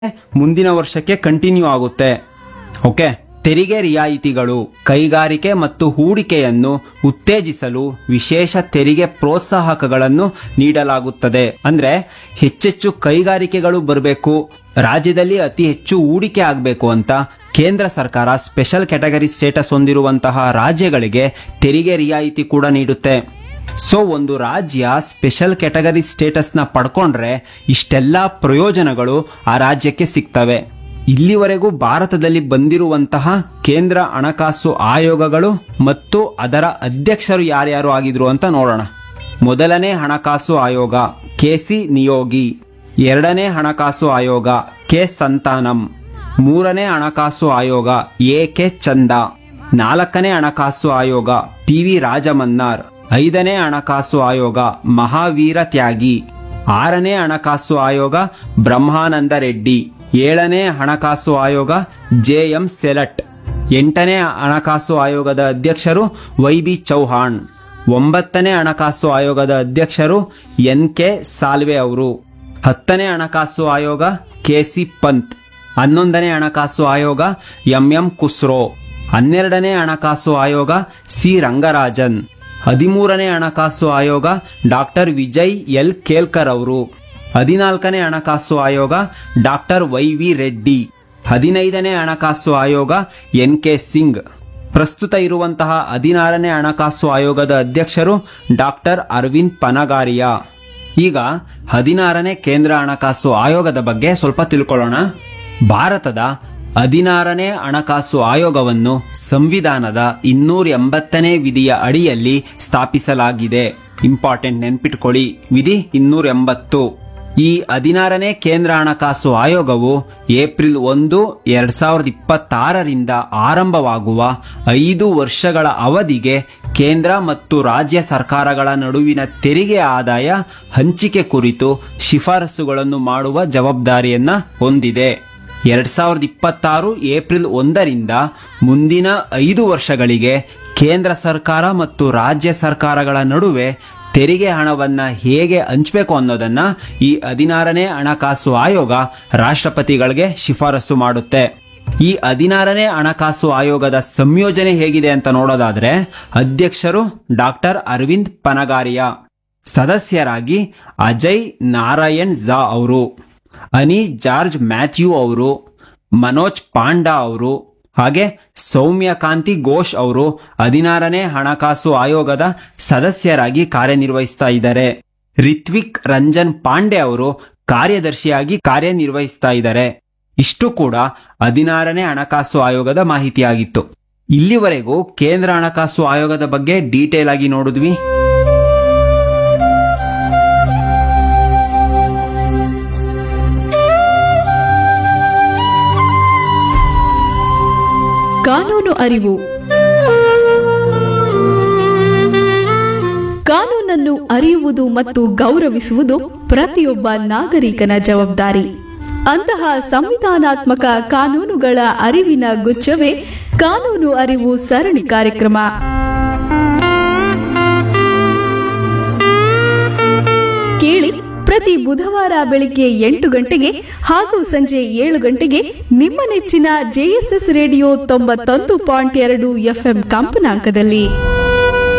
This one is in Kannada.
ಮುಂದಿನ ವರ್ಷಕ್ಕೆ ಕಂಟಿನ್ಯೂ ಆಗುತ್ತೆ ಓಕೆ ತೆರಿಗೆ ರಿಯಾಯಿತಿಗಳು ಕೈಗಾರಿಕೆ ಮತ್ತು ಹೂಡಿಕೆಯನ್ನು ಉತ್ತೇಜಿಸಲು ವಿಶೇಷ ತೆರಿಗೆ ಪ್ರೋತ್ಸಾಹಕಗಳನ್ನು ನೀಡಲಾಗುತ್ತದೆ ಅಂದ್ರೆ ಹೆಚ್ಚೆಚ್ಚು ಕೈಗಾರಿಕೆಗಳು ಬರಬೇಕು ರಾಜ್ಯದಲ್ಲಿ ಅತಿ ಹೆಚ್ಚು ಹೂಡಿಕೆ ಆಗಬೇಕು ಅಂತ ಕೇಂದ್ರ ಸರ್ಕಾರ ಸ್ಪೆಷಲ್ ಕ್ಯಾಟಗರಿ ಸ್ಟೇಟಸ್ ಹೊಂದಿರುವಂತಹ ರಾಜ್ಯಗಳಿಗೆ ತೆರಿಗೆ ರಿಯಾಯಿತಿ ಕೂಡ ನೀಡುತ್ತೆ ಸೊ ಒಂದು ರಾಜ್ಯ ಸ್ಪೆಷಲ್ ಕ್ಯಾಟಗರಿ ಸ್ಟೇಟಸ್ನ ಪಡ್ಕೊಂಡ್ರೆ ಇಷ್ಟೆಲ್ಲ ಪ್ರಯೋಜನಗಳು ಆ ರಾಜ್ಯಕ್ಕೆ ಸಿಗ್ತವೆ ಇಲ್ಲಿವರೆಗೂ ಭಾರತದಲ್ಲಿ ಬಂದಿರುವಂತಹ ಕೇಂದ್ರ ಹಣಕಾಸು ಆಯೋಗಗಳು ಮತ್ತು ಅದರ ಅಧ್ಯಕ್ಷರು ಯಾರ್ಯಾರು ಆಗಿದ್ರು ಅಂತ ನೋಡೋಣ ಮೊದಲನೇ ಹಣಕಾಸು ಆಯೋಗ ಕೆಸಿ ನಿಯೋಗಿ ಎರಡನೇ ಹಣಕಾಸು ಆಯೋಗ ಕೆ ಸಂತಾನಂ ಮೂರನೇ ಹಣಕಾಸು ಆಯೋಗ ಎ ಕೆ ಚಂದ ನಾಲ್ಕನೇ ಹಣಕಾಸು ಆಯೋಗ ಪಿ ವಿ ರಾಜಮನ್ನಾರ್ ಐದನೇ ಹಣಕಾಸು ಆಯೋಗ ಮಹಾವೀರ ತ್ಯಾಗಿ ಆರನೇ ಹಣಕಾಸು ಆಯೋಗ ಬ್ರಹ್ಮಾನಂದ ರೆಡ್ಡಿ ಏಳನೇ ಹಣಕಾಸು ಆಯೋಗ ಜೆ ಎಂ ಸೆಲಟ್ ಎಂಟನೇ ಹಣಕಾಸು ಆಯೋಗದ ಅಧ್ಯಕ್ಷರು ವೈ ಬಿ ಚೌಹಾಣ್ ಒಂಬತ್ತನೇ ಹಣಕಾಸು ಆಯೋಗದ ಅಧ್ಯಕ್ಷರು ಎನ್ ಕೆ ಸಾಲ್ವೆ ಅವರು ಹತ್ತನೇ ಹಣಕಾಸು ಆಯೋಗ ಕೆ ಸಿ ಪಂತ್ ಹನ್ನೊಂದನೇ ಹಣಕಾಸು ಆಯೋಗ ಎಂ ಎಂ ಕುಸ್ರೋ ಹನ್ನೆರಡನೇ ಹಣಕಾಸು ಆಯೋಗ ಸಿ ರಂಗರಾಜನ್ ಹದಿಮೂರನೇ ಹಣಕಾಸು ಆಯೋಗ ಡಾಕ್ಟರ್ ವಿಜಯ್ ಎಲ್ ಕೇಲ್ಕರ್ ಅವರು ಹದಿನಾಲ್ಕನೇ ಹಣಕಾಸು ಆಯೋಗ ಡಾಕ್ಟರ್ ವೈ ವಿ ರೆಡ್ಡಿ ಹದಿನೈದನೇ ಹಣಕಾಸು ಆಯೋಗ ಎನ್ ಕೆ ಸಿಂಗ್ ಪ್ರಸ್ತುತ ಇರುವಂತಹ ಹದಿನಾರನೇ ಹಣಕಾಸು ಆಯೋಗದ ಅಧ್ಯಕ್ಷರು ಡಾಕ್ಟರ್ ಅರವಿಂದ್ ಪನಗಾರಿಯಾ ಈಗ ಹದಿನಾರನೇ ಕೇಂದ್ರ ಹಣಕಾಸು ಆಯೋಗದ ಬಗ್ಗೆ ಸ್ವಲ್ಪ ತಿಳ್ಕೊಳ್ಳೋಣ ಭಾರತದ ಹದಿನಾರನೇ ಹಣಕಾಸು ಆಯೋಗವನ್ನು ಸಂವಿಧಾನದ ಇನ್ನೂರ ಎಂಬತ್ತನೇ ವಿಧಿಯ ಅಡಿಯಲ್ಲಿ ಸ್ಥಾಪಿಸಲಾಗಿದೆ ಇಂಪಾರ್ಟೆಂಟ್ ನೆನ್ಪಿಟ್ಕೊಳ್ಳಿ ವಿಧಿ ಇನ್ನೂರ ಎಂಬತ್ತು ಈ ಹದಿನಾರನೇ ಕೇಂದ್ರ ಹಣಕಾಸು ಆಯೋಗವು ಏಪ್ರಿಲ್ ಒಂದು ಎರಡ್ ಸಾವಿರದ ಇಪ್ಪತ್ತಾರರಿಂದ ಆರಂಭವಾಗುವ ಐದು ವರ್ಷಗಳ ಅವಧಿಗೆ ಕೇಂದ್ರ ಮತ್ತು ರಾಜ್ಯ ಸರ್ಕಾರಗಳ ನಡುವಿನ ತೆರಿಗೆ ಆದಾಯ ಹಂಚಿಕೆ ಕುರಿತು ಶಿಫಾರಸುಗಳನ್ನು ಮಾಡುವ ಜವಾಬ್ದಾರಿಯನ್ನ ಹೊಂದಿದೆ ಎರಡ್ ಸಾವಿರದ ಇಪ್ಪತ್ತಾರು ಏಪ್ರಿಲ್ ಒಂದರಿಂದ ಮುಂದಿನ ಐದು ವರ್ಷಗಳಿಗೆ ಕೇಂದ್ರ ಸರ್ಕಾರ ಮತ್ತು ರಾಜ್ಯ ಸರ್ಕಾರಗಳ ನಡುವೆ ತೆರಿಗೆ ಹಣವನ್ನ ಹೇಗೆ ಹಂಚಬೇಕು ಅನ್ನೋದನ್ನ ಈ ಹದಿನಾರನೇ ಹಣಕಾಸು ಆಯೋಗ ರಾಷ್ಟ್ರಪತಿಗಳಿಗೆ ಶಿಫಾರಸು ಮಾಡುತ್ತೆ ಈ ಹದಿನಾರನೇ ಹಣಕಾಸು ಆಯೋಗದ ಸಂಯೋಜನೆ ಹೇಗಿದೆ ಅಂತ ನೋಡೋದಾದ್ರೆ ಅಧ್ಯಕ್ಷರು ಡಾಕ್ಟರ್ ಅರವಿಂದ್ ಪನಗಾರಿಯಾ ಸದಸ್ಯರಾಗಿ ಅಜಯ್ ನಾರಾಯಣ್ ಝಾ ಅವರು ಅನಿ ಜಾರ್ಜ್ ಮ್ಯಾಥ್ಯೂ ಅವರು ಮನೋಜ್ ಪಾಂಡಾ ಅವರು ಹಾಗೆ ಸೌಮ್ಯಕಾಂತಿ ಘೋಷ್ ಅವರು ಹದಿನಾರನೇ ಹಣಕಾಸು ಆಯೋಗದ ಸದಸ್ಯರಾಗಿ ಕಾರ್ಯನಿರ್ವಹಿಸ್ತಾ ಇದ್ದಾರೆ ರಿತ್ವಿಕ್ ರಂಜನ್ ಪಾಂಡೆ ಅವರು ಕಾರ್ಯದರ್ಶಿಯಾಗಿ ಕಾರ್ಯನಿರ್ವಹಿಸ್ತಾ ಇದ್ದಾರೆ ಇಷ್ಟು ಕೂಡ ಹದಿನಾರನೇ ಹಣಕಾಸು ಆಯೋಗದ ಮಾಹಿತಿಯಾಗಿತ್ತು ಇಲ್ಲಿವರೆಗೂ ಕೇಂದ್ರ ಹಣಕಾಸು ಆಯೋಗದ ಬಗ್ಗೆ ಡೀಟೇಲ್ ಆಗಿ ನೋಡಿದ್ವಿ ಕಾನೂನು ಅರಿವು ಕಾನೂನನ್ನು ಅರಿಯುವುದು ಮತ್ತು ಗೌರವಿಸುವುದು ಪ್ರತಿಯೊಬ್ಬ ನಾಗರಿಕನ ಜವಾಬ್ದಾರಿ ಅಂತಹ ಸಂವಿಧಾನಾತ್ಮಕ ಕಾನೂನುಗಳ ಅರಿವಿನ ಗುಚ್ಛವೇ ಕಾನೂನು ಅರಿವು ಸರಣಿ ಕಾರ್ಯಕ್ರಮ ಕೇಳಿ ಪ್ರತಿ ಬುಧವಾರ ಬೆಳಿಗ್ಗೆ ಎಂಟು ಗಂಟೆಗೆ ಹಾಗೂ ಸಂಜೆ ಏಳು ಗಂಟೆಗೆ ನಿಮ್ಮ ನೆಚ್ಚಿನ ಜೆಎಸ್ಎಸ್ ರೇಡಿಯೋ ತೊಂಬತ್ತೊಂದು ಪಾಯಿಂಟ್ ಎರಡು ಎಫ್ಎಂ ಕಂಪನಾಂಕದಲ್ಲಿ